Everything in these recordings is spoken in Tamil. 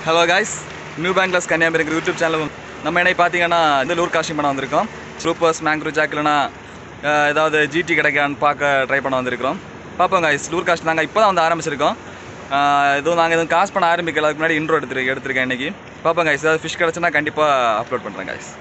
Hello guys new bangles Kanyakumari YouTube channel நம்ம என்ன பார்த்தீங்கன்னா இந்த லூர் காஸ்டிங் பண்ண வந்திருக்கோம் சூப்பர்ஸ் மேங்க்ரூ ஜாக் இல்லைனா அஹ், ஏதாவது ஜிடி கிடைக்கான்னு பார்க்க ட்ரை பண்ண வந்திருக்கிறோம் பார்ப்போம் காய்ஸ் லூர் காஸ்ட் நாங்கள் இப்போ தான் வந்து ஆரம்பிச்சிருக்கோம் அஹ், எதுவும் நாங்கள் எதுவும் காசு பண்ண ஆரம்பிக்கல அதுக்கு முன்னாடி இன்ட்ரோ எடுத்துருக்கேன் எடுத்திருக்கேன் இன்றைக்கி பார்ப்போம் காய்ஸ் ஏதாவது ஃபிஷ் கிடச்சுன்னா கண்டிப்பாக அப்லோட் பண்ணுறேன் காய்ஸ்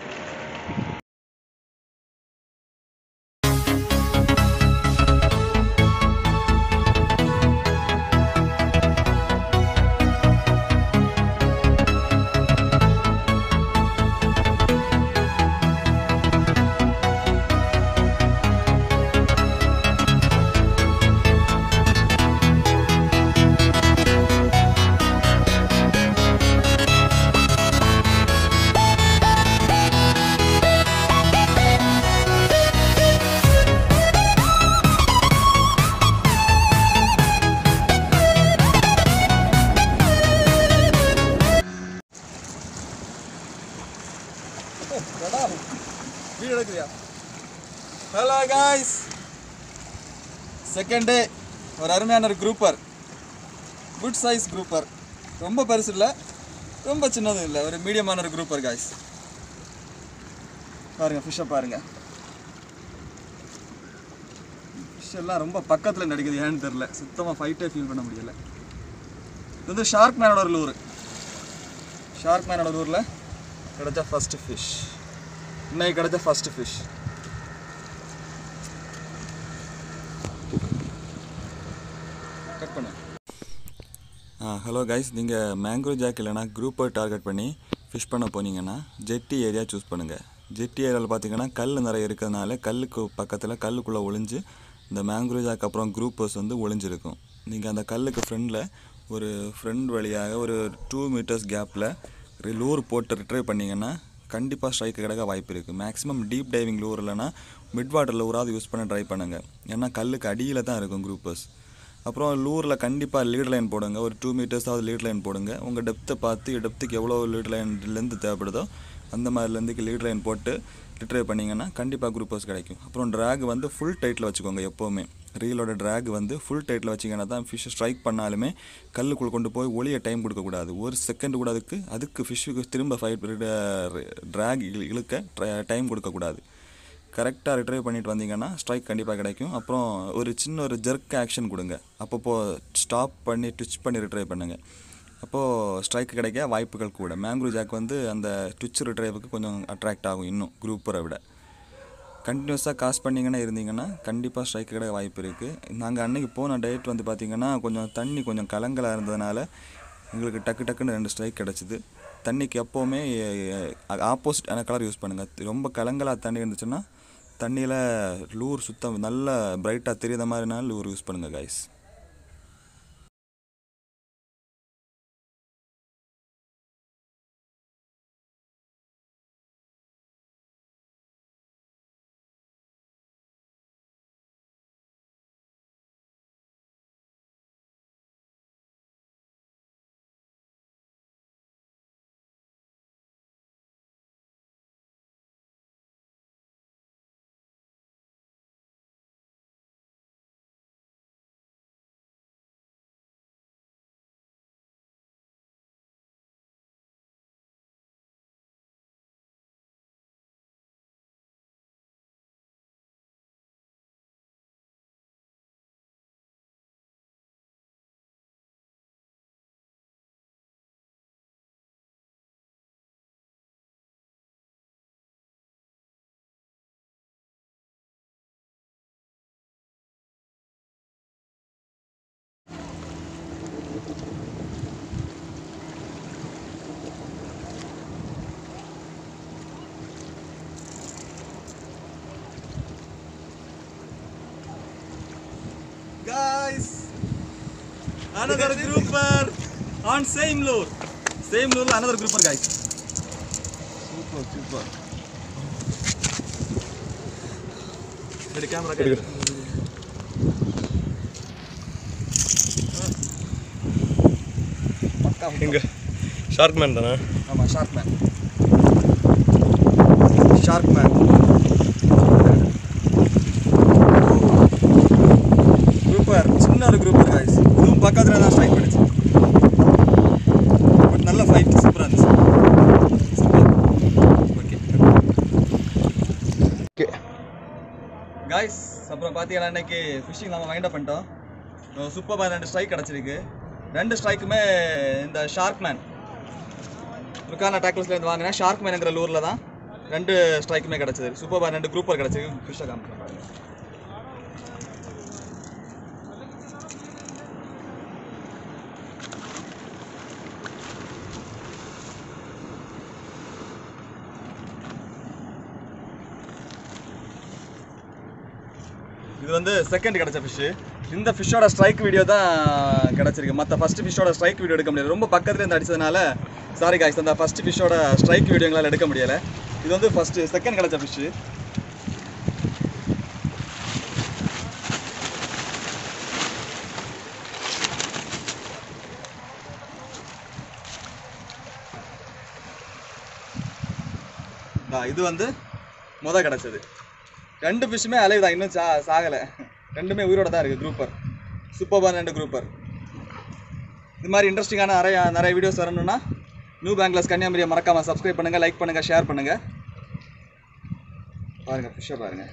வீடியோ எடுக்குறியா ஹலோ காய்ஸ் செகண்ட் டே ஒரு அருமையான ஒரு குரூப்பர் குட் சைஸ் குரூப்பர் ரொம்ப பெருசு இல்லை ரொம்ப சின்னதும் இல்லை ஒரு மீடியமான ஒரு குரூப்பர் காய்ஸ் பாருங்க ஃபிஷ்ஷை பாருங்க ஃபிஷ் எல்லாம் ரொம்ப பக்கத்தில் நடிக்குது ஏன்னு தெரில சுத்தமாக ஃபைட்டே ஃபீல் பண்ண முடியல இது வந்து ஷார்க் மேனோட ஒரு லூர் ஷார்க் மேனோட லூரில் கிடைச்ச ஃபர்ஸ்ட் ஃபிஷ் இன்னைக்கு கிடைச்ச ஃபர்ஸ்ட் ஃபிஷ் கட் பண்ணு ஹலோ கைஸ் நீங்கள் மேங்க்ரோ ஜாக் இல்லைனா குரூப்பை டார்கெட் பண்ணி ஃபிஷ் பண்ண போனீங்கன்னா ஜெட்டி ஏரியா சூஸ் பண்ணுங்கள் ஜெட்டி ஏரியாவில் பார்த்தீங்கன்னா கல் நிறைய இருக்கிறதுனால கல்லுக்கு பக்கத்தில் கல்லுக்குள்ளே ஒளிஞ்சு இந்த மேங்க்ரோ ஜாக் அப்புறம் குரூப்பர்ஸ் வந்து ஒளிஞ்சிருக்கும் நீங்கள் அந்த கல்லுக்கு ஃப்ரெண்டில் ஒரு ஃப்ரெண்ட் வழியாக ஒரு டூ மீட்டர்ஸ் கேப்பில் லூர் போட்டு ரிட்ரைவ் பண்ணிங்கன்னா கண்டிப்பாக ஸ்ட்ரைக்கு கிடைக்க வாய்ப்பு இருக்குது மேக்ஸிமம் டீப் டைவிங் லூர் இல்லைனா மிட் வாட்டர் லூராவது யூஸ் பண்ண ட்ரை பண்ணுங்கள் ஏன்னா கல்லுக்கு அடியில் தான் இருக்கும் குரூப்பர்ஸ் அப்புறம் லூரில் கண்டிப்பாக லீட் லைன் போடுங்க ஒரு டூ மீட்டர்ஸாவது லீட் லைன் போடுங்க உங்கள் டெப்த்தை பார்த்து டெப்த்துக்கு எவ்வளோ லீட் லைன் லென்த் தேவைப்படுதோ அந்த மாதிரி லென்த்துக்கு லீட் லைன் போட்டு ரிட்ரைவ் பண்ணிங்கன்னா கண்டிப்பாக குரூப்பர்ஸ் கிடைக்கும் அப்புறம் ட்ராக் வந்து ஃபுல் டைட்டில் வச்சுக்கோங்க எப்போவுமே ரீலோட ட்ராக் வந்து ஃபுல் டைட்டில் வச்சிங்கன்னா தான் ஃபிஷ் ஸ்ட்ரைக் பண்ணாலுமே கல்லுக்குள்ளே கொண்டு போய் ஒளிய டைம் கொடுக்கக்கூடாது ஒரு செகண்ட் கூட அதுக்கு அதுக்கு ஃபிஷ்ஷுக்கு திரும்ப ஃபைட் ட்ராக் இழுக்க டைம் கொடுக்கக்கூடாது கரெக்டாக ரிட்ரைவ் பண்ணிட்டு வந்தீங்கன்னா ஸ்ட்ரைக் கண்டிப்பாக கிடைக்கும் அப்புறம் ஒரு சின்ன ஒரு ஜெர்க் ஆக்ஷன் கொடுங்க அப்பப்போ ஸ்டாப் பண்ணி ட்விச் பண்ணி ரிட்ரைவ் பண்ணுங்கள் அப்போது ஸ்ட்ரைக் கிடைக்க வாய்ப்புகள் கூட மேங்க்ரூ ஜாக் வந்து அந்த ட்விச் ரிட்ரைவுக்கு கொஞ்சம் அட்ராக்ட் ஆகும் இன்னும் குரூப்பரை விட கண்டினியூஸாக காசு பண்ணிங்கன்னா இருந்தீங்கன்னா கண்டிப்பாக ஸ்ட்ரைக் கிடைக்க வாய்ப்பு இருக்குது நாங்கள் அன்னைக்கு போன டேட் வந்து பார்த்திங்கன்னா கொஞ்சம் தண்ணி கொஞ்சம் கலங்கலாக இருந்ததுனால எங்களுக்கு டக்கு டக்குன்னு ரெண்டு ஸ்ட்ரைக் கிடச்சிது தண்ணிக்கு எப்போவுமே ஆப்போசிட்டான கலர் யூஸ் பண்ணுங்கள் ரொம்ப கலங்கலாக தண்ணி இருந்துச்சுன்னா தண்ணியில் லூர் சுத்தம் நல்ல பிரைட்டாக தெரியாத மாதிரினால லூர் யூஸ் பண்ணுங்கள் guys Guys, another grouper on same lure. Same lure, another grouper, guys. Super, super. Ready, camera, ready. பக்கா எங்க ஷார்க் மேன் தானே ஆமாம் shark man shark man grouper சின்ன ஒரு குரூப்பர் காய்ஸ் இதுவும் பக்கத்தில் தான் ஸ்ட்ரைக் பண்ணிச்சு பட் நல்ல ஃபைட் பார்த்தீங்கன்னா இன்னைக்கு ஃபிஷிங் நம்ம மைண்ட் அப் பண்ணிட்டோம் சூப்பராக ரெண்டு ஸ்ட்ரைக் கிடச்சிருக்கு ரெண்டு ஸ்ட்ரைக்குமே இந்த ஷார்க் மேன் லுக்கான டேக்கிள்ஸ்லேருந்து வாங்கினேன் ஷார்க் மேனுங்கிற லூரில் தான் ரெண்டு ஸ்ட்ரைக்குமே கிடச்சிது சூப்பராக ரெண்டு குரூப்பர் கிடச்சிருக்கு ஃபிஷ்ஷை காமிக்கிறேன் பாருங்க இது வந்து செகண்ட் கிடைச்ச ஃபிஷ்ஷு இந்த ஃபிஷ்ஷோட ஸ்ட்ரைக் வீடியோ தான் கிடச்சிருக்கு மற்ற ஃபஸ்ட் ஃபிஷ்ஷோட ஸ்ட்ரைக் வீடியோ எடுக்க முடியல ரொம்ப பக்கத்துல இருந்து அடிச்சதுனால சாரி காய்ஸ் அந்த ஃபஸ்ட் ஃபிஷ்ஷோட ஸ்ட்ரைக் வீடியோ எங்களால் எடுக்க முடியல இது வந்து ஃபஸ்ட்டு செகண்ட் கிடைச்ச ஃபிஷ்ஷு இது வந்து முத கிடச்சது ரெண்டு ஃபிஷ்ஷுமே அலைவ் தான் இன்னும் சா சாகலை ரெண்டுமே உயிரோட தான் இருக்குது குரூப்பர் சூப்பர்பான் ரெண்டு குரூப்பர் இது மாதிரி இன்ட்ரெஸ்டிங்கான நிறைய நிறைய வீடியோஸ் வரணும்னா நியூ பேங்க்லஸ் கன்னியாகுமரியை மறக்காமல் சப்ஸ்கிரைப் பண்ணுங்கள் லைக் பண்ணுங்கள் ஷேர் பண்ணுங்கள் பாருங்கள் ஃபிஷ்ஷை பாருங்கள்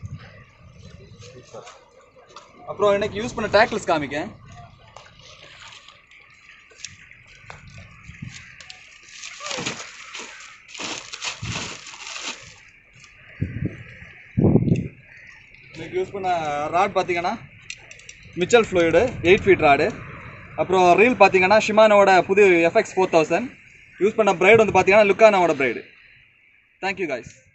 அப்புறம் இன்னைக்கு யூஸ் பண்ண டேக்லஸ் காமிக்கேன் இன்னைக்கு யூஸ் பண்ண ராட் பார்த்தீங்கன்னா Mitchell fluid eight feet rod அப்புறம் ரீல் பார்த்தீங்கன்னா ஷிமானோட புது எஃப்எக்ஸ் ஃபோர் தௌசண்ட் யூஸ் பண்ண பிரைடு வந்து பார்த்தீங்கன்னா லுக்கானாவோட பிரைடு தேங்க்யூ காய்ஸ்